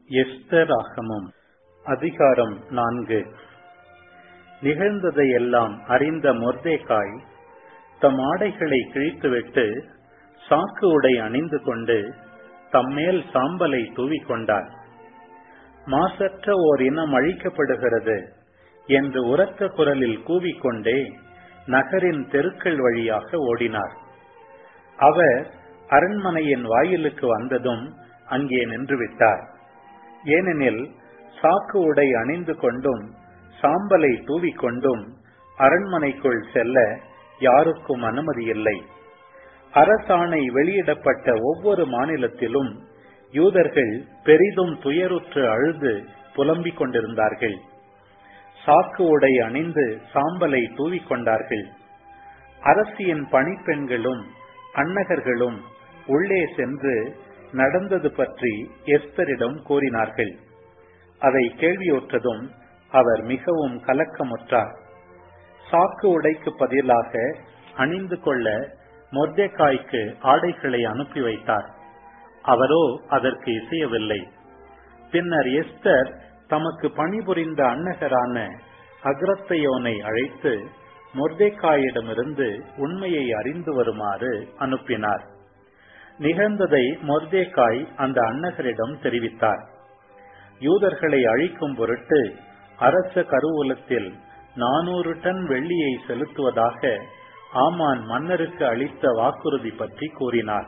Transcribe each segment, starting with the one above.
எஸ்தராகமம் அதிகாரம் நான்கு நிகழ்ந்ததையெல்லாம் அறிந்த மொர்தேகாய் தம் ஆடைகளை கிழித்துவிட்டு சாக்கு உடை அணிந்து கொண்டு தம்மேல் சாம்பலை தூவிக்கொண்டார் மாசற்ற ஓர் இனம் அழிக்கப்படுகிறது என்று உரத்த குரலில் கூவிக்கொண்டே நகரின் தெருக்கள் வழியாக ஓடினார் அவர் அரண்மனையின் வாயிலுக்கு வந்ததும் அங்கே நின்றுவிட்டார் ஏனெனில் சாக்கு உடை அணிந்து கொண்டும் சாம்பலை தூவிக்கொண்டும் அரண்மனைக்குள் செல்ல யாருக்கும் அனுமதியில்லை அரசாணை வெளியிடப்பட்ட ஒவ்வொரு மாநிலத்திலும் யூதர்கள் பெரிதும் துயருற்று அழுது புலம்பிக் கொண்டிருந்தார்கள் சாக்கு உடை அணிந்து சாம்பலை தூவிக்கொண்டார்கள் அரசியின் பணிப்பெண்களும் அன்னகர்களும் உள்ளே சென்று நடந்தது பற்றி எஸ்தரிடம் கூறினார்கள் அதை கேள்வியுற்றதும் அவர் மிகவும் கலக்கமுற்றார் சாக்கு உடைக்கு பதிலாக அணிந்து கொள்ள மொர்தேக்காய்க்கு ஆடைகளை அனுப்பி வைத்தார் அவரோ அதற்கு இசையவில்லை பின்னர் எஸ்தர் தமக்கு பணிபுரிந்த அன்னகரான அக்ரத்தையோனை அழைத்து மொர்தேக்காயிடமிருந்து உண்மையை அறிந்து வருமாறு அனுப்பினார் நிகழ்ந்ததை மொர்தேக்காய் அந்த அன்னகரிடம் தெரிவித்தார் யூதர்களை அழிக்கும் பொருட்டு அரச கருவூலத்தில் நானூறு டன் வெள்ளியை செலுத்துவதாக ஆமான் மன்னருக்கு அளித்த வாக்குறுதி பற்றி கூறினார்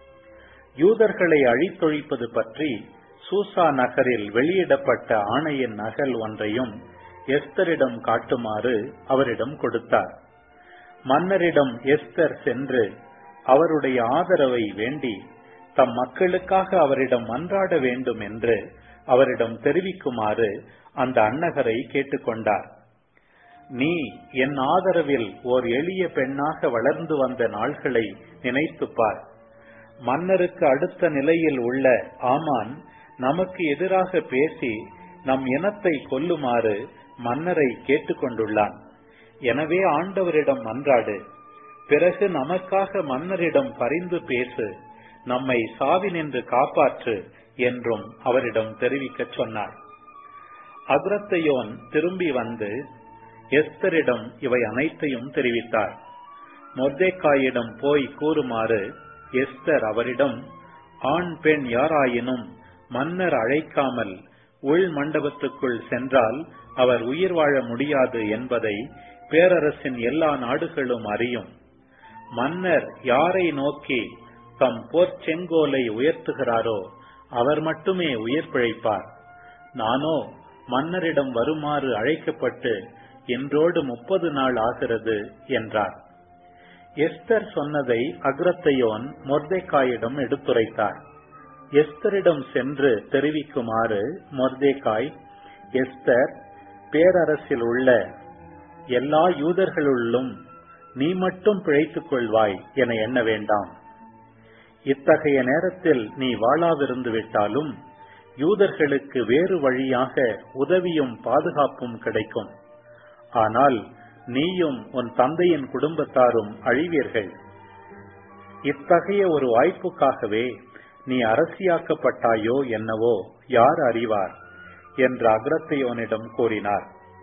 யூதர்களை அழித்தொழிப்பது பற்றி சூசா நகரில் வெளியிடப்பட்ட ஆணையின் நகல் ஒன்றையும் எஸ்தரிடம் காட்டுமாறு அவரிடம் கொடுத்தார் மன்னரிடம் எஸ்தர் சென்று அவருடைய ஆதரவை வேண்டி தம் மக்களுக்காக அவரிடம் மன்றாட வேண்டும் என்று அவரிடம் தெரிவிக்குமாறு அந்த அன்னகரை கேட்டுக்கொண்டார் நீ என் ஆதரவில் ஓர் எளிய பெண்ணாக வளர்ந்து வந்த நாள்களை நினைத்துப்பார் மன்னருக்கு அடுத்த நிலையில் உள்ள ஆமான் நமக்கு எதிராக பேசி நம் இனத்தை கொல்லுமாறு மன்னரை கேட்டுக்கொண்டுள்ளான் எனவே ஆண்டவரிடம் மன்றாடு பிறகு நமக்காக மன்னரிடம் பரிந்து பேசு நம்மை சாவினின்று காப்பாற்று என்றும் அவரிடம் தெரிவிக்க சொன்னார் அக்ரத்தையோன் திரும்பி வந்து எஸ்தரிடம் இவை அனைத்தையும் தெரிவித்தார் மொர்தேக்காயிடம் போய் கூறுமாறு எஸ்தர் அவரிடம் ஆண் பெண் யாராயினும் மன்னர் அழைக்காமல் உள் மண்டபத்துக்குள் சென்றால் அவர் உயிர் வாழ முடியாது என்பதை பேரரசின் எல்லா நாடுகளும் அறியும் மன்னர் யாரை நோக்கி தம் போர்ச்செங்கோலை உயர்த்துகிறாரோ அவர் மட்டுமே உயிர் பிழைப்பார் நானோ மன்னரிடம் வருமாறு அழைக்கப்பட்டு இன்றோடு முப்பது நாள் ஆகிறது என்றார் எஸ்தர் சொன்னதை அக்ரத்தையோன் மொர்தேக்காயிடம் எடுத்துரைத்தார் எஸ்தரிடம் சென்று தெரிவிக்குமாறு மொர்தேக்காய் எஸ்தர் பேரரசில் உள்ள எல்லா யூதர்களுள்ளும் நீ மட்டும் பிழைத்துக் கொள்வாய் என எண்ண வேண்டாம் இத்தகைய நேரத்தில் நீ வாழாவிருந்து விட்டாலும் யூதர்களுக்கு வேறு வழியாக உதவியும் பாதுகாப்பும் கிடைக்கும் ஆனால் நீயும் உன் தந்தையின் குடும்பத்தாரும் அழிவீர்கள் இத்தகைய ஒரு வாய்ப்புக்காகவே நீ அரசியாக்கப்பட்டாயோ என்னவோ யார் அறிவார் என்று அக்ரத்தையோனிடம் கூறினார்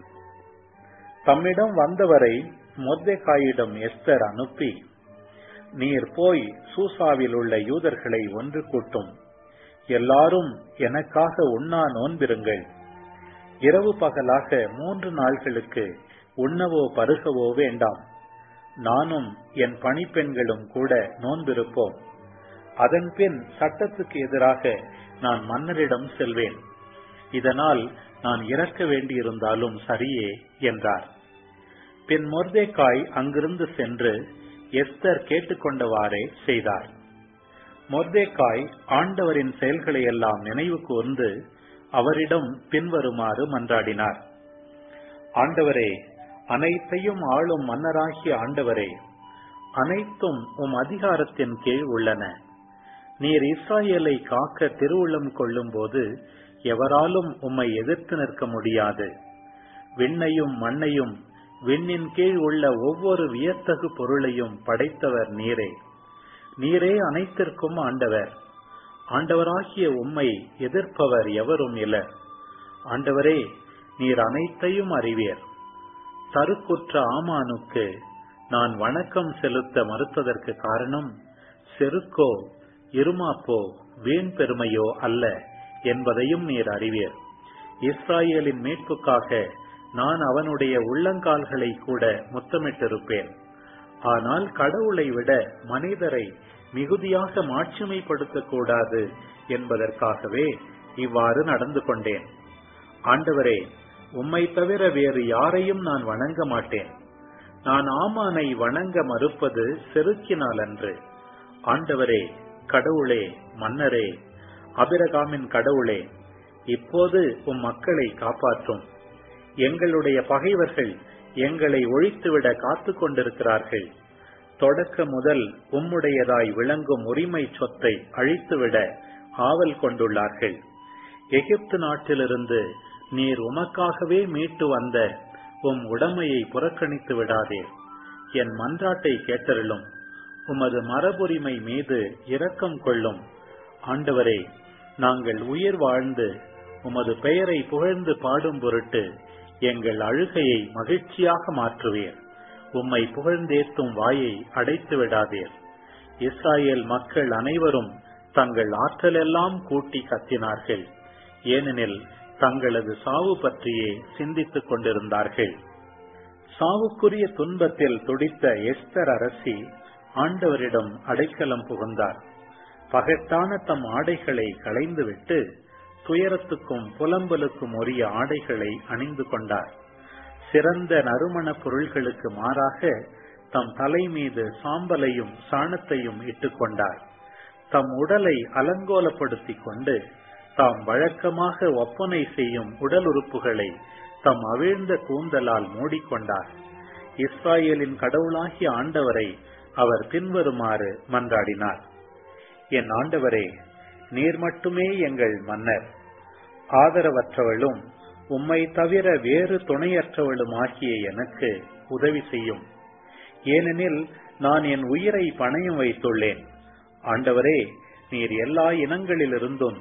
தம்மிடம் வந்தவரை மொர்தேகாயிடம் எஸ்தர் அனுப்பி நீர் போய் சூசாவில் உள்ள யூதர்களை ஒன்று கூட்டும் எல்லாரும் எனக்காக உண்ணா நோன்பிருங்கள் இரவு பகலாக மூன்று நாள்களுக்கு உண்ணவோ பருகவோ வேண்டாம் நானும் என் பணிப்பெண்களும் கூட நோன்பிருப்போம் அதன்பின் சட்டத்துக்கு எதிராக நான் மன்னரிடம் செல்வேன் இதனால் நான் இறக்க வேண்டியிருந்தாலும் சரியே என்றார் பின் மொர்தேக்காய் அங்கிருந்து சென்று எஸ்தர் கேட்டுக்கொண்டவாறே செய்தார் மொர்தேக்காய் ஆண்டவரின் செயல்களை எல்லாம் நினைவு கூர்ந்து அவரிடம் பின்வருமாறு மன்றாடினார் ஆண்டவரே அனைத்தையும் ஆளும் மன்னராகிய ஆண்டவரே அனைத்தும் உம் அதிகாரத்தின் கீழ் உள்ளன நீர் இஸ்ராயலை காக்க திருவுள்ளம் கொள்ளும் போது எவராலும் உம்மை எதிர்த்து நிற்க முடியாது விண்ணையும் மண்ணையும் விண்ணின் கீழ் உள்ள ஒவ்வொரு வியத்தகு பொருளையும் படைத்தவர் நீரே நீரே அனைத்திற்கும் ஆண்டவர் ஆண்டவராகிய உம்மை எதிர்ப்பவர் எவரும் இலர் ஆண்டவரே நீர் அனைத்தையும் அறிவீர் தருக்குற்ற ஆமானுக்கு நான் வணக்கம் செலுத்த மறுத்ததற்கு காரணம் செருக்கோ இருமாப்போ வீண் பெருமையோ அல்ல என்பதையும் நீர் அறிவீர் இஸ்ராயேலின் மீட்புக்காக நான் அவனுடைய உள்ளங்கால்களை கூட முத்தமிட்டிருப்பேன் ஆனால் கடவுளை விட மனிதரை மிகுதியாக மாட்சிமைப்படுத்தக் கூடாது என்பதற்காகவே இவ்வாறு நடந்து கொண்டேன் ஆண்டவரே உம்மை தவிர வேறு யாரையும் நான் வணங்க மாட்டேன் நான் ஆமானை வணங்க மறுப்பது செருக்கினால் அன்று ஆண்டவரே கடவுளே மன்னரே அபிரகாமின் கடவுளே இப்போது உம் மக்களை காப்பாற்றும் எங்களுடைய பகைவர்கள் எங்களை ஒழித்துவிட காத்து கொண்டிருக்கிறார்கள் தொடக்க முதல் உம்முடையதாய் விளங்கும் உரிமை சொத்தை அழித்துவிட ஆவல் கொண்டுள்ளார்கள் எகிப்து நாட்டிலிருந்து நீர் உமக்காகவே மீட்டு வந்த உம் உடமையை புறக்கணித்து விடாதீர் என் மன்றாட்டை கேட்டருளும் உமது மரபுரிமை மீது இரக்கம் கொள்ளும் ஆண்டவரே நாங்கள் உயிர் வாழ்ந்து உமது பெயரை புகழ்ந்து பாடும் பொருட்டு எங்கள் அழுகையை மகிழ்ச்சியாக மாற்றுவீர் உம்மை புகழ்ந்தேத்தும் வாயை அடைத்து விடாதீர் இஸ்ராயேல் மக்கள் அனைவரும் தங்கள் ஆற்றலெல்லாம் கூட்டி கத்தினார்கள் ஏனெனில் தங்களது சாவு பற்றியே சிந்தித்துக் கொண்டிருந்தார்கள் சாவுக்குரிய துன்பத்தில் துடித்த எஸ்தர் அரசி ஆண்டவரிடம் அடைக்கலம் புகுந்தார் பகட்டான தம் ஆடைகளை களைந்துவிட்டு துயரத்துக்கும் புலம்பலுக்கும் உரிய ஆடைகளை அணிந்து கொண்டார் சிறந்த நறுமண பொருள்களுக்கு மாறாக தம் தலை மீது சாம்பலையும் சாணத்தையும் இட்டுக் கொண்டார் தம் உடலை அலங்கோலப்படுத்திக் கொண்டு தாம் வழக்கமாக ஒப்பனை செய்யும் உடல் உறுப்புகளை தம் அவிழ்ந்த கூந்தலால் மூடிக்கொண்டார் இஸ்ராயேலின் கடவுளாகிய ஆண்டவரை அவர் பின்வருமாறு மன்றாடினார் என் ஆண்டவரே நீர் மட்டுமே எங்கள் மன்னர் ஆதரவற்றவளும் உம்மை தவிர வேறு துணையற்றவளும் ஆகிய எனக்கு உதவி செய்யும் ஏனெனில் நான் என் உயிரை பணயம் வைத்துள்ளேன் ஆண்டவரே நீர் எல்லா இனங்களிலிருந்தும்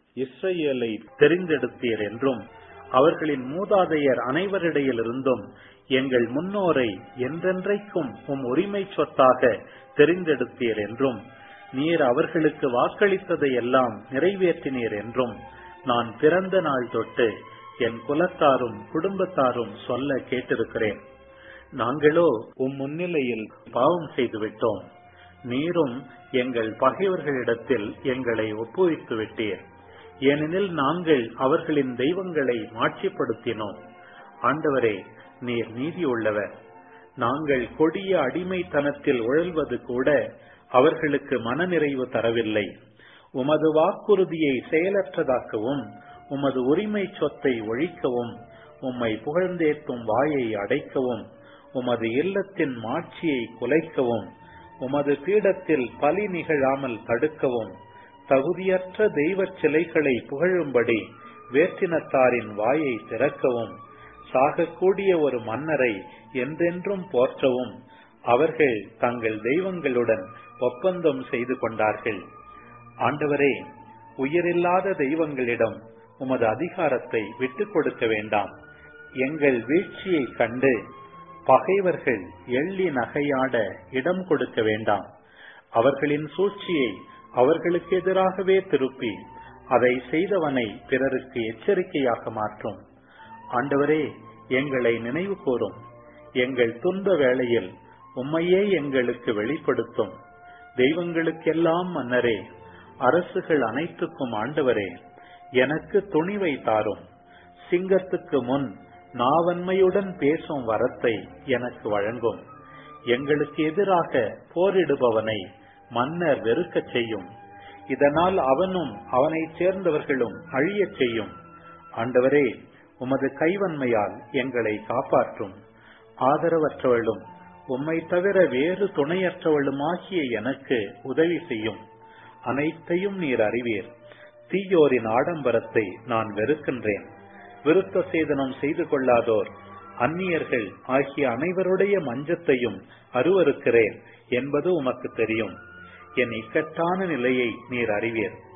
இஸ்ரேலை தெரிந்தெடுத்தீர் என்றும் அவர்களின் மூதாதையர் அனைவரிடையிலிருந்தும் எங்கள் முன்னோரை என்றென்றைக்கும் உம் உரிமை சொத்தாக தெரிந்தெடுத்தீர் என்றும் நீர் அவர்களுக்கு வாக்களித்ததை எல்லாம் நிறைவேற்றினீர் என்றும் நான் பிறந்த நாள் தொட்டு என் குலத்தாரும் குடும்பத்தாரும் சொல்ல கேட்டிருக்கிறேன் நாங்களோ உம் முன்னிலையில் பாவம் செய்துவிட்டோம் நீரும் எங்கள் பகைவர்களிடத்தில் எங்களை ஒப்புவித்து விட்டீர் ஏனெனில் நாங்கள் அவர்களின் தெய்வங்களை மாட்சிப்படுத்தினோம் ஆண்டவரே நீர் நீதி உள்ளவர் நாங்கள் கொடிய அடிமைத்தனத்தில் உழல்வது கூட அவர்களுக்கு மனநிறைவு தரவில்லை உமது வாக்குறுதியை செயலற்றதாக்கவும் உமது உரிமை சொத்தை ஒழிக்கவும் உம்மை புகழ்ந்தேத்தும் வாயை அடைக்கவும் உமது இல்லத்தின் மாட்சியை குலைக்கவும் உமது பீடத்தில் பலி நிகழாமல் தடுக்கவும் தகுதியற்ற தெய்வ சிலைகளை புகழும்படி வேற்றினத்தாரின் வாயை திறக்கவும் சாகக்கூடிய ஒரு மன்னரை என்றென்றும் போற்றவும் அவர்கள் தங்கள் தெய்வங்களுடன் ஒப்பந்தம் செய்து கொண்டார்கள் ஆண்டவரே உயிரில்லாத தெய்வங்களிடம் உமது அதிகாரத்தை விட்டுக் கொடுக்க வேண்டாம் எங்கள் வீழ்ச்சியை கண்டு பகைவர்கள் எள்ளி நகையாட இடம் கொடுக்க வேண்டாம் அவர்களின் சூழ்ச்சியை அவர்களுக்கு எதிராகவே திருப்பி அதை செய்தவனை பிறருக்கு எச்சரிக்கையாக மாற்றும் ஆண்டவரே எங்களை நினைவு கூறும் எங்கள் துன்ப வேளையில் உம்மையே எங்களுக்கு வெளிப்படுத்தும் தெய்வங்களுக்கெல்லாம் மன்னரே அரசுகள் அனைத்துக்கும் ஆண்டவரே எனக்கு துணிவை தாரும் சிங்கத்துக்கு முன் நாவன்மையுடன் பேசும் வரத்தை எனக்கு வழங்கும் எங்களுக்கு எதிராக போரிடுபவனை மன்னர் வெறுக்கச் செய்யும் இதனால் அவனும் அவனைச் சேர்ந்தவர்களும் அழியச் செய்யும் ஆண்டவரே உமது கைவன்மையால் எங்களை காப்பாற்றும் ஆதரவற்றவளும் உம்மை தவிர வேறு துணையற்றவளுமாகிய எனக்கு உதவி செய்யும் அனைத்தையும் நீர் அறிவீர் தீயோரின் ஆடம்பரத்தை நான் வெறுக்கின்றேன் விருத்த சேதனம் செய்து கொள்ளாதோர் அந்நியர்கள் ஆகிய அனைவருடைய மஞ்சத்தையும் அருவருக்கிறேன் என்பது உமக்கு தெரியும் என் இக்கட்டான நிலையை நீர் அறிவீர்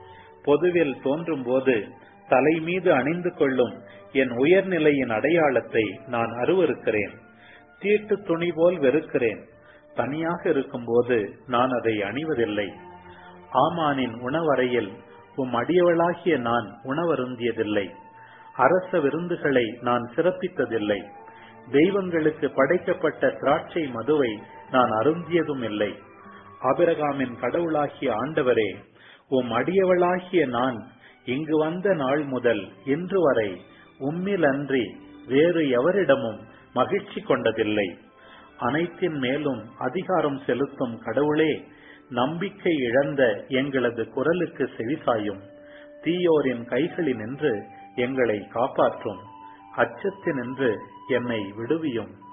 பொதுவில் தோன்றும் போது தலை மீது அணிந்து கொள்ளும் என் உயர்நிலையின் அடையாளத்தை நான் அருவருக்கிறேன் தீட்டு துணி போல் வெறுக்கிறேன் தனியாக இருக்கும்போது நான் அதை அணிவதில்லை ஆமானின் உணவறையில் உம் அடியவளாகிய நான் உணவருந்தியதில்லை அரச விருந்துகளை நான் சிறப்பித்ததில்லை தெய்வங்களுக்கு படைக்கப்பட்ட திராட்சை மதுவை நான் அருந்தியதும் இல்லை ஆபிரகாமின் கடவுளாகிய ஆண்டவரே உம் அடியவளாகிய நான் இங்கு வந்த நாள் முதல் இன்று வரை உம்மில் அன்றி வேறு எவரிடமும் மகிழ்ச்சி கொண்டதில்லை அனைத்தின் மேலும் அதிகாரம் செலுத்தும் கடவுளே நம்பிக்கை இழந்த எங்களது குரலுக்கு செவிசாயும் தீயோரின் கைகளினின்று எங்களை காப்பாற்றும் அச்சத்தினின்று என்னை விடுவியும்